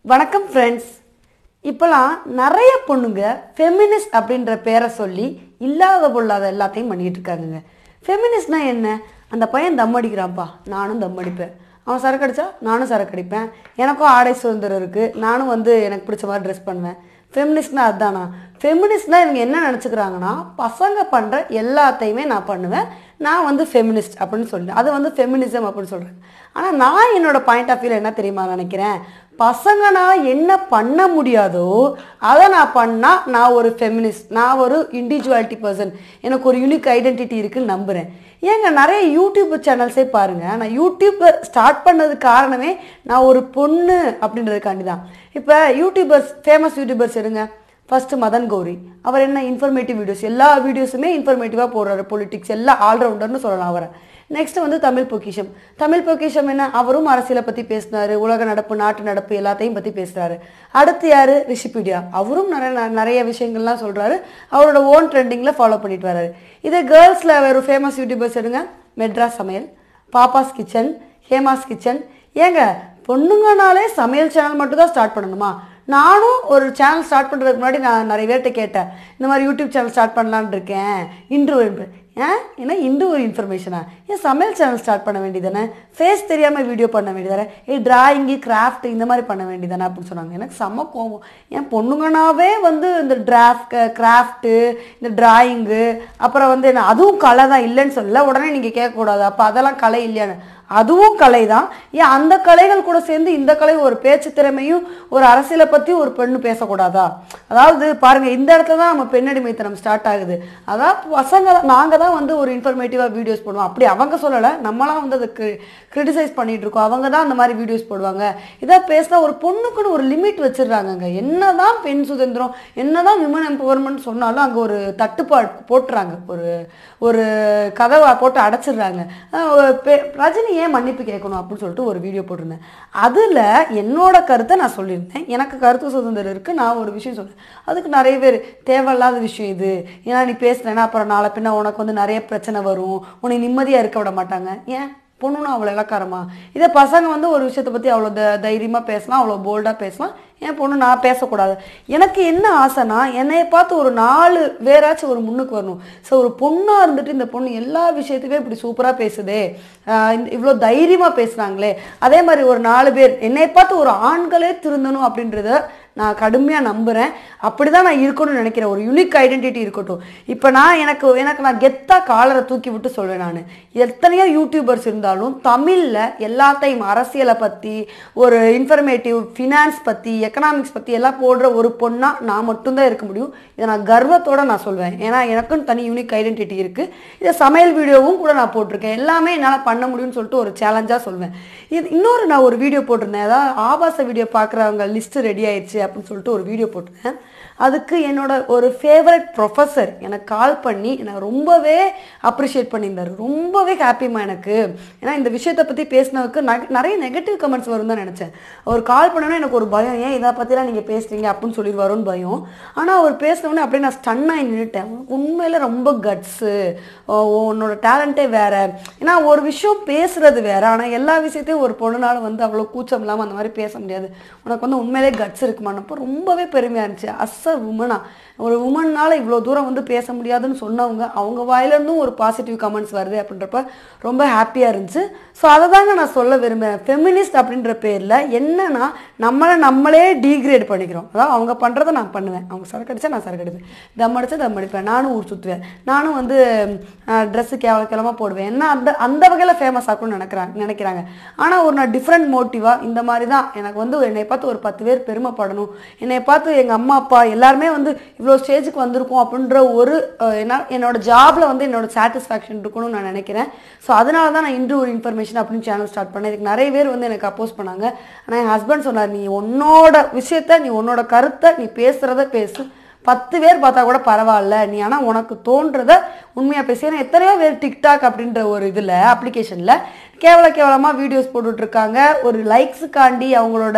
வணக்கம் ஃப்ரெண்ட்ஸ் இப்போலாம் நிறைய பொண்ணுங்க ஃபெமினிஸ்ட் அப்படின்ற பேரை சொல்லி இல்லாத பொல்லாத எல்லாத்தையும் பண்ணிட்டு இருக்காங்கங்க ஃபெமினிஸ்ட்னா என்ன அந்த பையன் தம் அடிக்கிறான்ப்பா நானும் தம் அடிப்பேன் அவன் சரக்கு அடிச்சா நானும் சரக்கு அடிப்பேன் எனக்கும் ஆடை சுதந்திரம் இருக்குது நானும் வந்து எனக்கு பிடிச்ச மாதிரி ட்ரெஸ் பண்ணுவேன் ஃபெமினிஸ்ட்னா அதுதானா ஃபெமினிஸ்ட்னா இவங்க என்ன நினச்சிக்கிறாங்கன்னா பசங்க பண்ணுற எல்லாத்தையுமே நான் பண்ணுவேன் நான் வந்து ஃபெமினிஸ்ட் அப்படின்னு சொல்லிட்டு அது வந்து ஃபெமினிசம் அப்படின்னு சொல்கிறேன் ஆனால் நான் என்னோட பாயிண்ட் ஆஃப் வியூவில் என்ன தெரியுமா நினைக்கிறேன் பசங்கனா என்ன பண்ண முடியாதோ அதை நான் பண்ணால் நான் ஒரு ஃபெமினிஸ்ட் நான் ஒரு இண்டிவிஜுவாலிட்டி பர்சன் எனக்கு ஒரு யூனிக் ஐடென்டிட்டி இருக்குன்னு நம்புகிறேன் ஏங்க நிறைய யூடியூப் சேனல்ஸே பாருங்கள் நான் யூடியூப்பர் ஸ்டார்ட் பண்ணதுக்கு காரணமே நான் ஒரு பொண்ணு அப்படின்றதுக்காண்டி தான் இப்போ யூடியூபர்ஸ் ஃபேமஸ் யூடியூபர்ஸ் எடுங்க ஃபர்ஸ்ட் மதன் கௌரி அவர் என்ன இன்ஃபர்மேட்டிவ் வீடியோஸ் எல்லா வீடியோஸுமே இன்ஃபர்மேட்டிவாக போடுறாரு பொலிட்டிக்ஸ் எல்லா ஆல்ரவுண்டர்னு சொல்லலாம் அவரை நெக்ஸ்ட் வந்து தமிழ் பொக்கிஷம் தமிழ் பொக்கிஷம் என்ன அவரும் அரசியலை பற்றி பேசினாரு உலக நடப்பு நாட்டு நடப்பு எல்லாத்தையும் பற்றி பேசுகிறாரு அடுத்து யார் ரிஷிபீடியா அவரும் நிறைய ந- நிறைய விஷயங்கள்லாம் சொல்கிறாரு அவரோட ஓன் ட்ரெண்டிங்கில் ஃபாலோ பண்ணிட்டு வராரு இதே கேர்ள்ஸில் ஒரு ஃபேமஸ் யூடியூபர்ஸ் எடுங்க மெட்ராஸ் சமையல் பாப்பாஸ் கிச்சன் ஹேமாஸ் கிச்சன் ஏங்க பொண்ணுங்கனாலே சமையல் சேனல் மட்டும் தான் ஸ்டார்ட் பண்ணணுமா நானும் ஒரு சேனல் ஸ்டார்ட் பண்ணுறதுக்கு முன்னாடி நான் நிறைய பேர்கிட்ட கேட்டேன் இந்த மாதிரி யூடியூப் சேனல் ஸ்டார்ட் பண்ணலான்னு இருக்கேன் இன்று ஒரு ஏன் என்ன இன்று ஒரு இன்ஃபர்மேஷனா ஏன் சமையல் சேனல் ஸ்டார்ட் பண்ண வேண்டியதானே ஃபேஸ் தெரியாமல் வீடியோ பண்ண வேண்டியதானே ஏ டிராயிங்கு கிராஃப்ட் இந்த மாதிரி பண்ண வேண்டியதானே அப்படின்னு சொன்னாங்க எனக்கு செம்ம கோவம் ஏன் பொண்ணுங்கனாவே வந்து இந்த டிராஃப்ட் கிராஃப்ட்டு இந்த டிராயிங்கு அப்புறம் வந்து என்ன அதுவும் கலை தான் இல்லைன்னு சொல்லல உடனே நீங்கள் கேட்கக்கூடாது அப்போ அதெல்லாம் கலை இல்லையான்னு அதுவும் கலை தான் ஏன் அந்த கலைகள் கூட சேர்ந்து இந்த கலை ஒரு பேச்சு திறமையும் ஒரு அரசியலை பற்றி ஒரு பெண்ணு பேசக்கூடாதா அதாவது பாருங்க இந்த இடத்துல தான் நம்ம பெண்ணடிமைத்தனம் ஸ்டார்ட் ஆகுது அதான் பசங்க தான் நாங்கள் தான் வந்து ஒரு இன்ஃபர்மேட்டிவாக வீடியோஸ் போடுவோம் அப்படி அவங்க சொல்லலை நம்மளாம் வந்து அதுக்கு கிரிட்டிசைஸ் பண்ணிட்டு இருக்கோம் அவங்க தான் அந்த மாதிரி வீடியோஸ் போடுவாங்க இதை பேசினா ஒரு பொண்ணுக்குன்னு ஒரு லிமிட் வச்சிடுறாங்கங்க என்னதான் பெண் சுதந்திரம் என்னதான் விமன் எம்பவர்மெண்ட் சொன்னாலும் அங்கே ஒரு தட்டுப்பாடு போட்டுறாங்க ஒரு ஒரு கதவை போட்டு அடைச்சிடுறாங்க அஹ் ஒரு பெ- ரஜினி ஏன் மன்னிப்பு கேட்கணும் அப்படின்னு சொல்லிட்டு ஒரு வீடியோ போட்டிருந்தேன் அதில் என்னோட கருத்தை நான் சொல்லியிருந்தேன் எனக்கு கருத்து சுதந்திரம் இருக்குது நான் ஒரு விஷயம் சொல்றேன் அதுக்கு நிறைய பேர் தேவையில்லாத விஷயம் இது ஏன்னா நீ பேசுனேன்னா அப்புறம் நாளை பின்ன உனக்கு வந்து நிறைய பிரச்சனை வரும் உன்னை நிம்மதியாக இருக்க விட மாட்டாங்க ஏன் பொண்ணுன்னு அவ்வளோ இலக்காரமா இதே பசங்க வந்து ஒரு விஷயத்தை பற்றி அவ்வளோ த தைரியமாக பேசலாம் அவ்வளோ போல்டாக பேசலாம் என் பொண்ணு நான் பேசக்கூடாது எனக்கு என்ன ஆசைனா என்னைய பார்த்து ஒரு நாலு வேறாச்சும் ஒரு முன்னுக்கு வரணும் ஸோ ஒரு பொண்ணாக இருந்துட்டு இந்த பொண்ணு எல்லா விஷயத்துக்குமே இப்படி சூப்பராக பேசுதே ஆஹ் இந்த இவ்வளோ தைரியமாக பேசுனாங்களே அதே மாதிரி ஒரு நாலு பேர் என்னைய பார்த்து ஒரு ஆண்களே திருந்தணும் அப்படின்றத நான் கடுமையாக நம்புகிறேன் அப்படி தான் நான் இருக்கணும்னு நினைக்கிறேன் ஒரு யூனிக் ஐடென்டிட்டி இருக்கட்டும் இப்போ நான் எனக்கு எனக்கு நான் கெத்தாக காலரை தூக்கி விட்டு சொல்வேன் நான் எத்தனையோ யூடியூபர்ஸ் இருந்தாலும் தமிழில் எல்லாத்தையும் அரசியலை பற்றி ஒரு இன்ஃபர்மேட்டிவ் ஃபினான்ஸ் பற்றி எக்கனாமிக்ஸ் பற்றி எல்லாம் போடுற ஒரு பொண்ணாக நான் மட்டும்தான் இருக்க முடியும் இதை நான் கர்வத்தோட நான் சொல்வேன் ஏன்னா எனக்குன்னு தனி யூனிக் ஐடென்டிட்டி இருக்குது இதை சமையல் வீடியோவும் கூட நான் போட்டிருக்கேன் எல்லாமே என்னால் பண்ண முடியும்னு சொல்லிட்டு ஒரு சேலஞ்சாக சொல்வேன் இது இன்னொரு நான் ஒரு வீடியோ போட்டிருந்தேன் அதாவது ஆபாச வீடியோ பார்க்குறவங்க லிஸ்ட்டு ரெடி ஆயிடுச்சு அப்படின்னு சொல்லிட்டு ஒரு வீடியோ போட்டிருந்தேன் அதுக்கு என்னோட ஒரு ஃபேவரட் ப்ரொஃபஸர் எனக்கு கால் பண்ணி என்னை ரொம்பவே அப்ரிஷியேட் பண்ணியிருந்தார் ரொம்பவே ஹாப்பிமா எனக்கு ஏன்னா இந்த விஷயத்தை பற்றி பேசினதுக்கு ந- நிறைய நெகட்டிவ் கமெண்ட்ஸ் வரும் தான் நினச்சேன் அவர் கால் பண்ணோன்னே எனக்கு ஒரு பயம் ஏன் இதை பற்றிலாம் நீங்கள் பேசுறீங்க அப்படின்னு சொல்லிடுவாரோன்னு பயம் ஆனால் அவர் பேசினோடனே அப்படியே நான் ஸ்டன் ஆகி நின்றுட்டேன் உண்மையில ரொம்ப கட்ஸு உன்னோட டேலண்ட்டே வேற ஏன்னா ஒரு விஷயம் பேசுறது வேற ஆனால் எல்லா விஷயத்தையும் ஒரு பொண்ணுனால வந்து அவ்வளோ கூச்சம் இல்லாமல் அந்த மாதிரி பேச முடியாது உனக்கு வந்து உண்மையிலே கட்ஸ் இருக்குமானப்போ ரொம்பவே பெருமையாக இருந்துச்சு அஸ் அ உமனா ஒரு உமன்னால இவ்வளோ தூரம் வந்து பேச முடியாதுன்னு சொன்னவங்க அவங்க வாயிலேருந்தும் ஒரு பாசிட்டிவ் கமெண்ட்ஸ் வருது அப்படின்றப்ப ரொம்ப ஹாப்பியாக இருந்துச்சு ஸோ அதை தாங்க நான் சொல்ல விரும்புகிறேன் ஃபெமினிஸ்ட் அப்படின்ற பேரில் என்னன்னா நம்மளை நம்மளே டீக்ரேட் பண்ணிக்கிறோம் அதாவது அவங்க பண்ணுறதை நான் பண்ணுவேன் அவங்க சரக்கு அடிச்சா நான் சரக்கு அடிப்பேன் தம் அடிச்சா தம் அடிப்பேன் நானும் ஊர் சுற்றுவேன் நானும் வந்து ட்ரெஸ்ஸு கேவல கேவலமாக போடுவேன் என்ன அந்த அந்த வகையில் ஃபேமஸ் ஆகணும்னு நினைக்கிறாங்க நினைக்கிறாங்க ஆனால் ஒரு நான் டிஃப்ரெண்ட் மோட்டிவாக இந்த மாதிரி தான் எனக்கு வந்து என்னை பார்த்து ஒரு பத்து பேர் பெருமைப்படணும் என்னை பார்த்து எங்கள் அம்மா அப்பா எல்லாருமே வந்து இவ்வளோ ஸ்டேஜுக்கு வந்திருக்கோம் அப்படின்ற ஒரு அஹ், என்ன என்னோட ஜாபில் வந்து என்னோட சாட்டிஸ்ஃபேக்ஷன் இருக்கணும்னு நான் நினைக்கிறேன் ஸோ அதனால தான் நான் இன்று ஒரு இன்ஃபர்மேஷன் அப்படின்னு சேனல் ஸ்டார்ட் பண்ணேன் இதுக்கு நிறைய பேர் வந்து எனக்கு அப்போஸ் பண்ணாங்க ஆனால் என் ஹஸ்பண்ட் சொன்னார் நீ உன்னோட விஷயத்த நீ உன்னோட கருத்தை நீ பேசுகிறத பேசு பத்து பேர் பார்த்தா கூட பரவாயில்ல நீ ஆனால் உனக்கு தோன்றத உண்மையாக பேசி ஏன்னா எத்தனையோ பேர் டிக்டாக் அப்படின்ற ஒரு இதில் அப்ளிகேஷனில் கேவல கேவலமாக வீடியோஸ் போட்டுட்ருக்காங்க ஒரு லைக்ஸுக்காண்டி அவங்களோட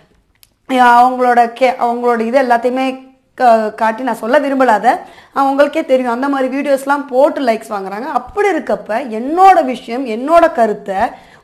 அஹ் அவங்களோட கே அவங்களோட இது எல்லாத்தையுமே க- காட்டி நான் சொல்ல விரும்பலாத அவங்களுக்கே தெரியும் அந்த மாதிரி வீடியோஸ்லாம் போட்டு லைக்ஸ் வாங்குறாங்க அப்படி இருக்கப்ப என்னோட விஷயம் என்னோட கருத்தை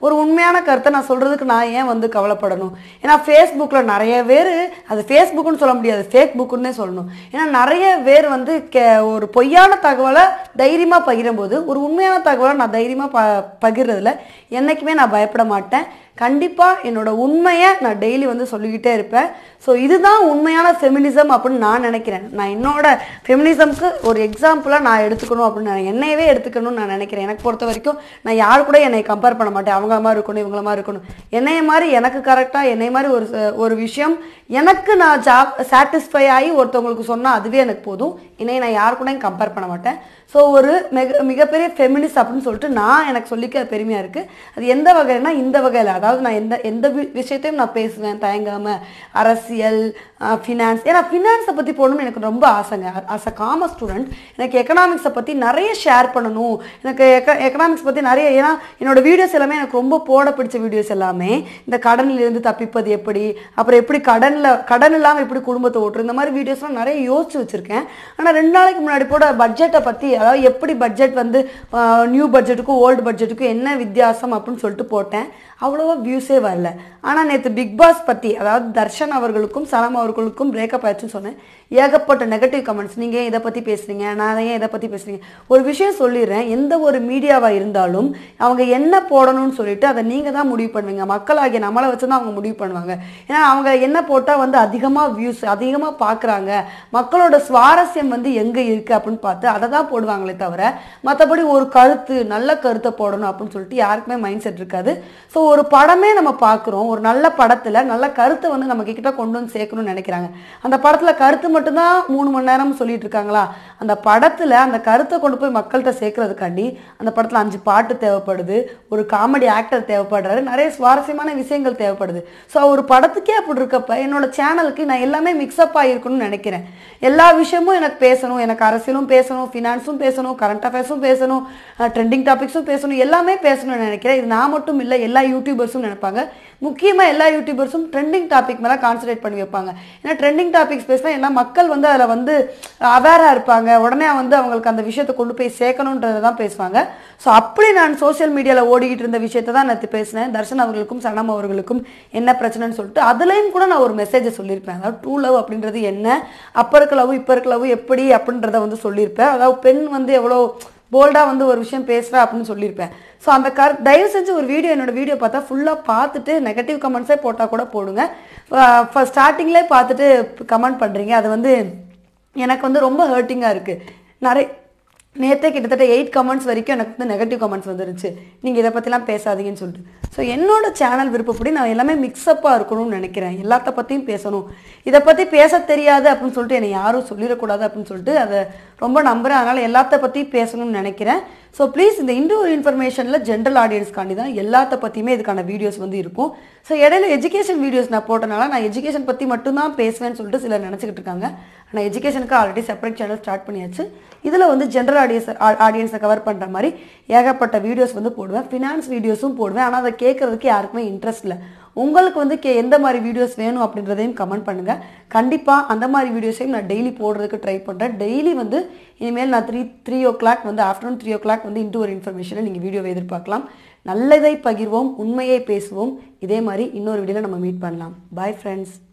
ஒரு உண்மையான கருத்தை நான் சொல்கிறதுக்கு நான் ஏன் வந்து கவலைப்படணும் ஏன்னா ஃபேஸ்புக்கில் நிறைய பேர் அது ஃபேஸ்புக்குன்னு சொல்ல முடியாது ஃபேக் புக்குன்னே சொல்லணும் ஏன்னா நிறைய பேர் வந்து கே ஒரு பொய்யான தகவலை தைரியமாக பகிரும்போது ஒரு உண்மையான தகவலை நான் தைரியமாக ப பகிர்றதுல என்றைக்குமே நான் பயப்பட மாட்டேன் கண்டிப்பாக என்னோட உண்மையை நான் டெய்லி வந்து சொல்லிக்கிட்டே இருப்பேன் ஸோ இதுதான் உண்மையான ஃபெமினிசம் அப்படின்னு நான் நினைக்கிறேன் நான் என்னோட ஃபெமினிசம்க்கு ஒரு எக்ஸாம்பிளாக நான் எடுத்துக்கணும் அப்படின்னு நான் என்னையவே எடுத்துக்கணும்னு நான் நினைக்கிறேன் எனக்கு பொறுத்த வரைக்கும் நான் யார் கூட என்னை கம்பேர் பண்ண மாட்டேன் அவங்கள மாதிரி இருக்கணும் இவங்கள மாதிரி இருக்கணும் என்னைய மாதிரி எனக்கு கரெக்டாக என்னை மாதிரி ஒரு ச- ஒரு விஷயம் எனக்கு நான் ஜாப் சாட்டிஸ்ஃபை ஆகி ஒருத்தவங்களுக்கு சொன்னால் அதுவே எனக்கு போதும் என்னைய நான் யார் கூடயும் கம்பேர் பண்ண மாட்டேன் ஸோ ஒரு மிக மிகப்பெரிய ஃபெமினிஸ்ட் அப்படின்னு சொல்லிட்டு நான் எனக்கு சொல்லிக்க பெருமையாக இருக்குது அது எந்த வகைனா இந்த வகையில் அதாவது நான் எந்த எந்த வி- விஷயத்தையும் நான் பேசுவேன் தயங்காமல் அரசியல் ஃபினான்ஸ் ஏன்னா ஃபினான்ஸை பற்றி போடணும்னு எனக்கு ரொம்ப ஆசைங்க அஸ் அ காமர்ஸ் ஸ்டூடெண்ட் எனக்கு எக்கனாமிக்ஸை பற்றி நிறைய ஷேர் பண்ணணும் எனக்கு எக்க எக்கனாமிக்ஸ் பற்றி நிறைய ஏன்னா என்னோட வீடியோஸ் எல்லாமே எனக்கு ரொம்ப போட பிடிச்ச வீடியோஸ் எல்லாமே இந்த கடனிலிருந்து தப்பிப்பது எப்படி அப்புறம் எப்படி கடனில் கடன் இல்லாமல் எப்படி குடும்பத்தை ஓட்டுறது இந்த மாதிரி வீடியோஸ்லாம் நிறைய யோசிச்சு வச்சுருக்கேன் ஆனால் ரெண்டு நாளைக்கு முன்னாடி போட பட்ஜெட்டை பற்றி அதாவது எப்படி பட்ஜெட் வந்து நியூ பட்ஜெட்டுக்கும் ஓல்டு பட்ஜெட்டுக்கும் என்ன வித்தியாசம் அப்படின்னு சொல்லிட்டு போட்டேன் அவ்வளோவா வியூஸே வரல ஆனால் நேற்று பிக் பாஸ் பற்றி அதாவது தர்ஷன் அவர்களுக்கும் சலம் அவர்களுக்கும் பிரேக்கப் ஆயிடுச்சுன்னு சொன்னேன் ஏகப்பட்ட நெகட்டிவ் கமெண்ட்ஸ் நீங்கள் ஏன் இதை பற்றி பேசுகிறீங்க நான் ஏன் இதை பற்றி பேசுகிறீங்க ஒரு விஷயம் சொல்லிடுறேன் எந்த ஒரு மீடியாவாக இருந்தாலும் அவங்க என்ன போடணும்னு சொல்லிட்டு அதை நீங்கள் தான் முடிவு பண்ணுவீங்க மக்களாகிய நம்மளை வச்சு தான் அவங்க முடிவு பண்ணுவாங்க ஏன்னா அவங்க என்ன போட்டால் வந்து அதிகமாக வியூஸ் அதிகமாக பார்க்குறாங்க மக்களோட சுவாரஸ்யம் வந்து எங்கே இருக்குது அப்படின்னு பார்த்து அதை தான் போடுவாங்களே தவிர மற்றபடி ஒரு கருத்து நல்ல கருத்தை போடணும் அப்படின்னு சொல்லிட்டு யாருக்குமே மைண்ட் செட் இருக்காது ஸோ ஒரு படமே நம்ம பார்க்குறோம் ஒரு நல்ல படத்தில் நல்ல கருத்தை வந்து நம்ம கிட்ட கொண்டு வந்து சேர்க்கணும்னு நினைக்கிறாங்க அந்த படத்தில் கருத்து மட்டும்தான் மூணு மணி நேரம் சொல்லிட்டு இருக்காங்களா அந்த படத்தில் அந்த கருத்தை கொண்டு போய் மக்கள்கிட்ட சேர்க்கறதுக்காண்டி அந்த படத்தில் அஞ்சு பாட்டு தேவைப்படுது ஒரு காமெடி ஆக்டர் தேவைப்படுறாரு நிறைய சுவாரஸ்யமான விஷயங்கள் தேவைப்படுது ஸோ ஒரு படத்துக்கே அப்படி இருக்கப்ப என்னோட சேனலுக்கு நான் எல்லாமே மிக்ஸ்அப் ஆகிருக்கணும்னு நினைக்கிறேன் எல்லா விஷயமும் எனக்கு பேசணும் எனக்கு அரசியலும் பேசணும் ஃபினான்ஸும் பேசணும் கரண்ட் அஃபேர்ஸும் பேசணும் ட்ரெண்டிங் டாபிக்ஸும் பேசணும் எல்லாமே பேசணும்னு நினைக்கிறேன் இது நான் மட்டும் இல்லை எல்லா யூடியூபர்ஸும் நினைப்பாங்க முக்கியமாக எல்லா யூடியூபர்ஸும் ட்ரெண்டிங் டாபிக் மேலே கான்சன்ட்ரேட் பண்ணி வைப்பாங்க ஏன்னா ட்ரெண்டிங் டாபிக்ஸ் பேசினா ஏன்னா மக்கள் வந்து அதில் வந்து அவேராக இருப்பாங்க உடனே வந்து அவங்களுக்கு அந்த விஷயத்தை கொண்டு போய் சேர்க்கணுன்றதை தான் பேசுவாங்க ஸோ அப்படி நான் சோஷியல் மீடியாவில் ஓடிக்கிட்டு இருந்த விஷயத்தை தான் நேற்று பேசினேன் தர்ஷன் அவர்களுக்கும் சனம் அவர்களுக்கும் என்ன பிரச்சனைன்னு சொல்லிட்டு அதுலேயும் கூட நான் ஒரு மெசேஜை சொல்லியிருப்பேன் அதாவது ட்ரூ லவ் அப்படின்றது என்ன அப்போ இருக்க லவ் இப்போ இருக்க லவ் எப்படி அப்படின்றத வந்து சொல்லியிருப்பேன் அதாவது பெண் வந்து எவ்வளோ போல்டாக வந்து ஒரு விஷயம் பேசுகிறா அப்படின்னு சொல்லியிருப்பேன் ஸோ அந்த கர் தயவு செஞ்சு ஒரு வீடியோ என்னோட வீடியோ பார்த்தா ஃபுல்லாக பார்த்துட்டு நெகட்டிவ் கமெண்ட்ஸே போட்டால் கூட போடுங்க ஃபஸ்ட் ஸ்டார்டிங்லேயே பார்த்துட்டு கமெண்ட் பண்ணுறீங்க அது வந்து எனக்கு வந்து ரொம்ப ஹர்ட்டிங்காக இருக்குது நிறைய நேற்றே கிட்டத்தட்ட எயிட் கமெண்ட்ஸ் வரைக்கும் எனக்கு வந்து நெகட்டிவ் கமெண்ட்ஸ் வந்துருச்சு நீங்கள் இதை பற்றிலாம் பேசாதீங்கன்னு சொல்லிட்டு ஸோ என்னோட சேனல் விருப்பப்படி நான் எல்லாமே மிக்ஸ்அப்பாக இருக்கணும்னு நினைக்கிறேன் எல்லாத்த பற்றியும் பேசணும் இதை பற்றி பேச தெரியாது அப்படின்னு சொல்லிட்டு என்னை யாரும் சொல்லிடக்கூடாது அப்படின்னு சொல்லிட்டு அதை ரொம்ப நம்புகிறேன் அதனால் எல்லாத்த பற்றியும் பேசணும்னு நினைக்கிறேன் ஸோ ப்ளீஸ் இந்த இண்டோர் இன்ஃபர்மேஷனில் ஜென்ரல் ஆடியன்ஸ்க்காண்டி தான் எல்லாத்த பற்றியுமே இதுக்கான வீடியோஸ் வந்து இருக்கும் ஸோ இடையில எஜுகேஷன் வீடியோஸ் நான் போட்டனால நான் எஜுகேஷன் பற்றி மட்டும்தான் பேசுவேன்னு சொல்லிட்டு சிலர் நினச்சிக்கிட்டு இருக்காங்க ஆனால் எஜுகேஷனுக்கு ஆல்ரெடி செப்பரேட் சேனல் ஸ்டார்ட் பண்ணியாச்சு இதில் வந்து ஜென்ரல் ஆடியன்ஸ் ஆடியன்ஸை கவர் பண்ணுற மாதிரி ஏகப்பட்ட வீடியோஸ் வந்து போடுவேன் ஃபினான்ஸ் வீடியோஸும் போடுவேன் ஆனால் அதை கேட்குறதுக்கு யாருக்குமே இன்ட்ரெஸ்ட் இல்லை உங்களுக்கு வந்து கே எந்த மாதிரி வீடியோஸ் வேணும் அப்படின்றதையும் கமெண்ட் பண்ணுங்கள் கண்டிப்பாக அந்த மாதிரி வீடியோஸையும் நான் டெய்லி போடுறதுக்கு ட்ரை பண்ணுறேன் டெய்லி வந்து இனிமேல் நான் த்ரீ த்ரீ ஓ கிளாக் வந்து ஆஃப்டர்நூன் த்ரீ ஓ கிளாக் வந்து இன்ட்டு ஒரு இன்ஃபர்மேஷனை நீங்கள் வீடியோவை எதிர்பார்க்கலாம் நல்லதை பகிர்வோம் உண்மையை பேசுவோம் இதே மாதிரி இன்னொரு வீடியோவில் நம்ம மீட் பண்ணலாம் பாய் ஃப்ரெண்ட்ஸ்